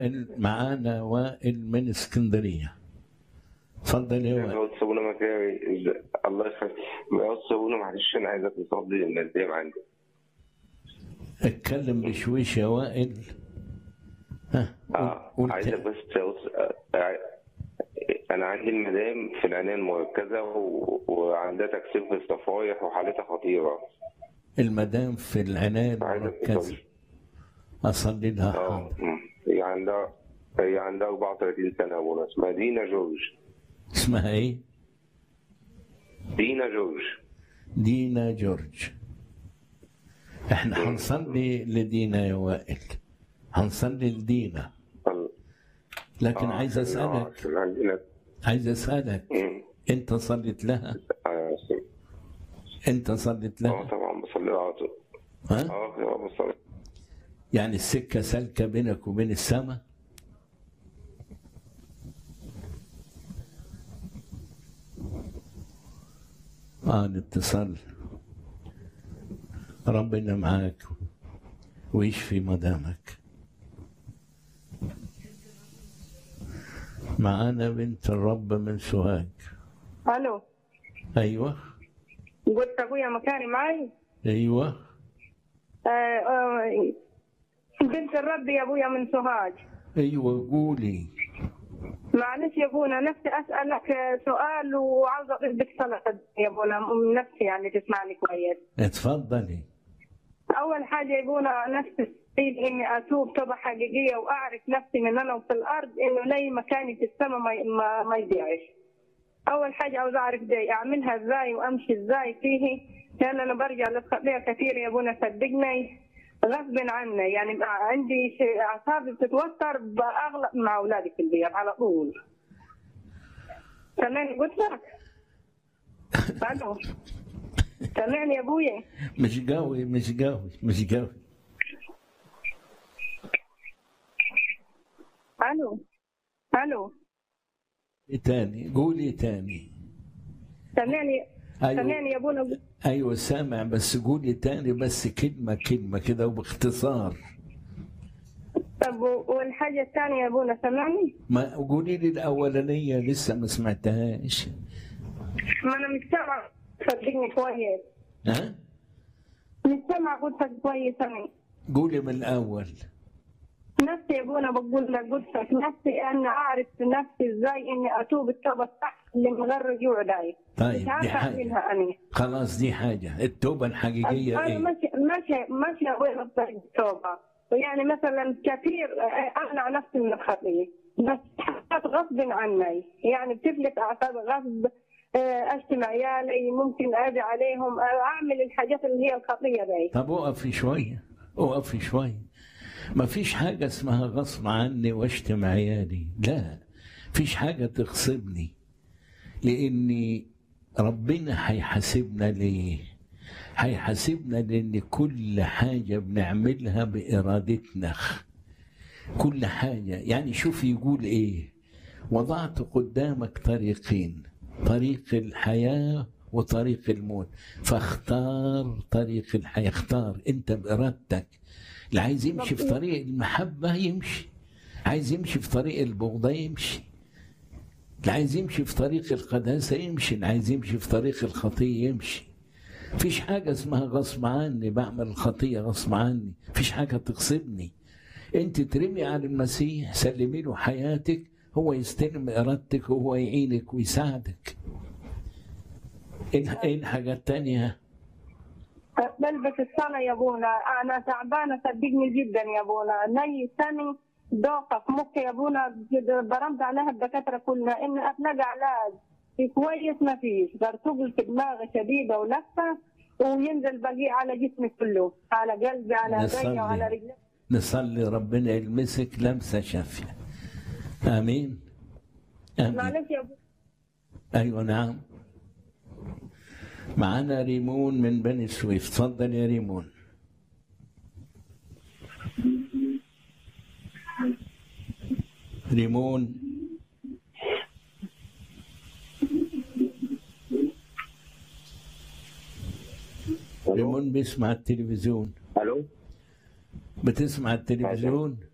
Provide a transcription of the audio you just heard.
معانا وائل من اسكندريه اتفضل يا وائل بص ابونا مكاري إز- الله يخليك بص ابونا معلش انا عايزك تصلي ان الدنيا عندي اتكلم بشويش يا وائل ها اه قول عايزك تاني. بس بص آه، آه، انا عندي المدام في العنايه المركزه و... وعندها تكسير في الصفايح وحالتها خطيره المدام في العنايه عايزك المركزه تصلي اصلي لها اه حاضر أمم. هي عندها هي عندها 34 سنه يا ابونا اسمها دينا جورج اسمها ايه؟ دينا جورج دينا جورج احنا هنصلي لدينا يا وائل هنصلي لدينا لكن آه، عايز آه، اسالك عشان عندنا عايز اسالك أمم. انت صليت لها آه، انت صليت اه لها طبعا بصلي على طول ها اه آه، بصلي يعني السكه سالكه بينك وبين السماء اه الاتصال ربنا معاك ويشفي مدامك معانا بنت الرب من سوهاج الو ايوه قلت ابويا مكاني معي ايوه آه آه بنت الرب يا ابويا من سوهاج ايوه قولي معلش يا ابونا نفسي اسالك سؤال وعاوزه اطلب بك صلاه يا ابونا من نفسي يعني تسمعني كويس اتفضلي اول حاجه يا ابونا نفسي أريد اني اتوب توبه حقيقيه واعرف نفسي من انا وفي الارض انه لي مكاني في السماء ما ما, ما يضيعش اول حاجه عاوز اعرف دي اعملها ازاي وامشي ازاي فيه لان انا برجع للخطيه كثير يا ابونا صدقني غصب عني يعني بقى عندي شيء اعصابي بتتوتر باغلط مع اولادي في البيت على طول سامعني قلت لك الو سامعني يا ابويا مش قوي مش قوي مش قوي الو الو تاني قولي تاني سامعني أيوة. سامعني يا ابونا ايوه سامع بس قولي تاني بس كلمه كلمه كده وباختصار طب والحاجه الثانيه يا ابونا سامعني ما قولي لي الاولانيه لسه ما سمعتهاش ما انا مش سامع صدقني كويس ها مش سامع قلتك كويس انا قولي من الاول نفسي يا ابونا بقول لك قلتك نفسي انا اعرف نفسي ازاي اني اتوب التوبه الصح اللي من غير رجوع داي طيب، مش دي عارفه حاجة. اعملها انا خلاص دي حاجه التوبه الحقيقيه انا ايه ماشي ماشي ماشي ابويا بطريق التوبه يعني مثلا كثير امنع نفسي من الخطيه بس حاجات غصب عني يعني بتفلت اعصابي غصب آه، اشتم عيالي ممكن اذي عليهم آه، اعمل الحاجات اللي هي الخطيه دي طب اقفي شويه اقفي شويه ما فيش حاجه اسمها غصب عني واشتم عيالي لا فيش حاجه تغصبني لاني ربنا هيحاسبنا ليه هيحاسبنا لان كل حاجه بنعملها بارادتنا كل حاجه يعني شوف يقول ايه وضعت قدامك طريقين طريق الحياه وطريق الموت فاختار طريق الحياه اختار انت بارادتك اللي عايز يمشي في طريق المحبه يمشي عايز يمشي في طريق البغضه يمشي اللي عايز يمشي في طريق القداسه يمشي اللي عايز يمشي في طريق الخطيه يمشي فيش حاجة اسمها غصب عني بعمل الخطية غصب عني فيش حاجة تغصبني انت ترمي على المسيح سلمي له حياتك هو يستلم ارادتك وهو يعينك ويساعدك ايه ايه الحاجة التانية بلبس الصلاة يا ابونا انا تعبانه صدقني جدا يا ابونا ني سني دوخه في مخي يا ابونا برمت عليها الدكاتره كلها ان اتلاقى علاج كويس ما فيش برتقل في دماغي شديده ولفه وينزل بقي على جسمي كله على قلبي على يدي وعلى نصلي رجلي نصلي ربنا يلمسك لمسة شافية آمين آمين معلش يا ابونا أيوة نعم معانا ريمون من بني سويف تفضل يا ريمون ريمون ريمون بيسمع التلفزيون الو بتسمع التلفزيون